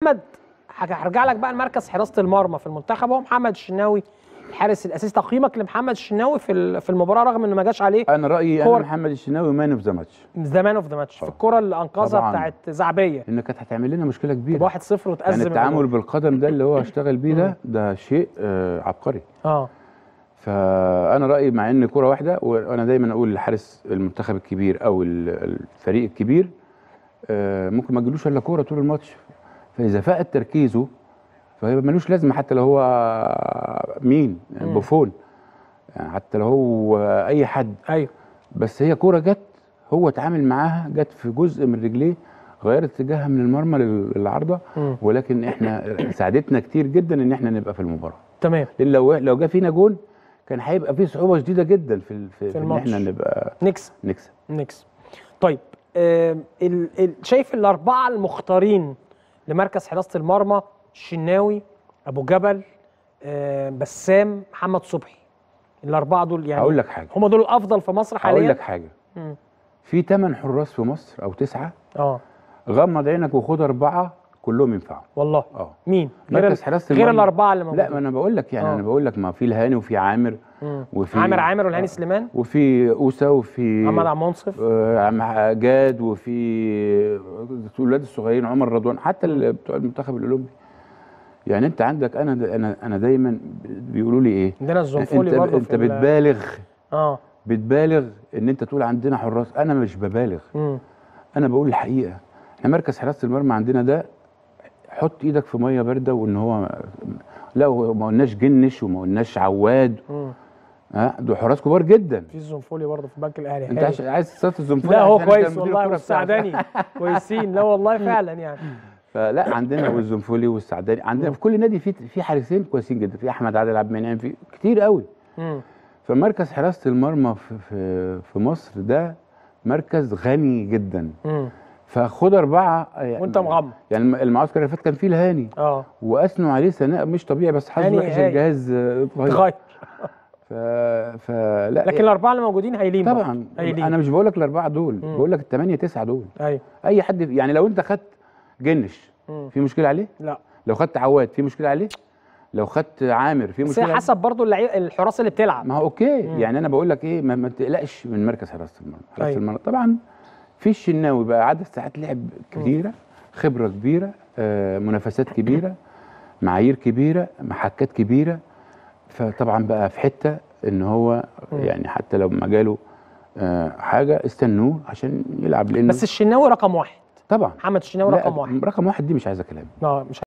محمد هج- هرجع لك بقى لمركز حراسه المرمى في المنتخب هو محمد الشناوي الحارس الاساسي تقييمك لمحمد الشناوي في ال- في المباراه رغم انه ما جاش عليه انا رايي كور- انا محمد الشناوي مان اوف ذا ماتش ذا مان اوف ذا ماتش في آه. الكره اللي انقذها طبعاً. بتاعت زعبيه ان كانت هتعمل لنا مشكله كبيره 1-0 وتأزم يعني التعامل الأمور. بالقدم ده اللي هو اشتغل بيه ده ده شيء آه عبقري اه فانا رايي مع ان كره واحده وانا دايما اقول لحارس المنتخب الكبير او ال- الفريق الكبير آه، ممكن ما تجيلوش الا كوره طول الماتش فاذا فقد تركيزه فهيبقى ملوش لازمه حتى لو هو مين يعني مم. بوفون يعني حتى لو هو اي حد ايوه بس هي كوره جت هو اتعامل معاها جت في جزء من رجليه غيرت اتجاهها من المرمى لل- للعارضه مم. ولكن احنا ساعدتنا كتير جدا ان احنا نبقى في المباراه تمام لان لو لو جه فينا جون كان هيبقى في صعوبه شديده جدا في ال- في, في ان الماتش. احنا نبقى نكسب نكسب نكسب طيب آم، ال ال شايف الاربعه المختارين لمركز حراسه المرمى الشناوي ابو جبل آم، بسام محمد صبحي الاربعه دول يعني هقول لك حاجه هم دول الافضل في مصر حاليا هقول لك حاجه مم. في ثمان حراس في مصر او تسعه اه غمض عينك وخد اربعه كلهم ينفعوا والله اه مين غير مركز ال- حراسه غير المرمى- الاربعه اللي موجودين لا ما انا بقول لك يعني آه. انا بقول لك ما في الهاني وفي عامر مم. وفي عامر عامر والهاني آه. سليمان وفي اوسا وفي محمد عبد المنصف آه، عم جاد وفي الاولاد الصغيرين عمر رضوان حتى ال- بتوع المنتخب الاولمبي يعني انت عندك انا انا انا دايما بيقولوا لي ايه عندنا الزنفولي انت برضه انت في ال- بتبالغ اه بتبالغ ان انت تقول عندنا حراس انا مش ببالغ مم. انا بقول الحقيقه احنا مركز حراسه المرمى عندنا ده حط ايدك في ميه بارده وان هو لا هو ما قلناش جنش وما قلناش عواد مم. ها دول حراس كبار جدا في الزنفولي برضه في بنك الاهلي انت هايل. عايز عايز تصطاد الزنفولي لا هو عشان انت كويس مدير والله الكرة والسعداني كويسين لا والله فعلا يعني فلا عندنا والزنفولي والسعداني عندنا في كل نادي في في حارسين كويسين جدا في احمد عادل عبد المنعم في كتير قوي مم. فمركز حراسه المرمى في في, في مصر ده مركز غني جدا مم. فخد اربعه يعني وانت مغمض يعني الم- المعسكر اللي فات كان فيه الهاني اه واثنوا عليه ثناء مش طبيعي بس حظه هاني وحش هاي. الجهاز آه، اتغير اتغير ف... فلا لكن الاربعه اللي موجودين هايلين برضه. طبعا هايلين انا مش بقول لك الاربعه دول مم. بقول لك الثمانيه تسعه دول ايوه اي حد يعني لو انت خدت جنش مم. في مشكله عليه لا لو خدت عواد في مشكله عليه لو خدت عامر في بس مشكله هي عليه؟ حسب برضه اللعيب الحراس اللي بتلعب ما هو اوكي مم. يعني انا بقول لك ايه ما, ما تقلقش من مركز حراسه المرمى حراسه أيوة. المرمى طبعا في الشناوي بقى عدد ساعات لعب كبيره خبره كبيره آه منافسات كبيره معايير كبيره محكات كبيره فطبعا بقى في حته ان هو مم. يعني حتى لو ما جاله آه حاجه استنوه عشان يلعب لانه بس الشناوي رقم واحد طبعا محمد الشناوي لا، رقم واحد رقم واحد دي مش عايزه كلام اه مش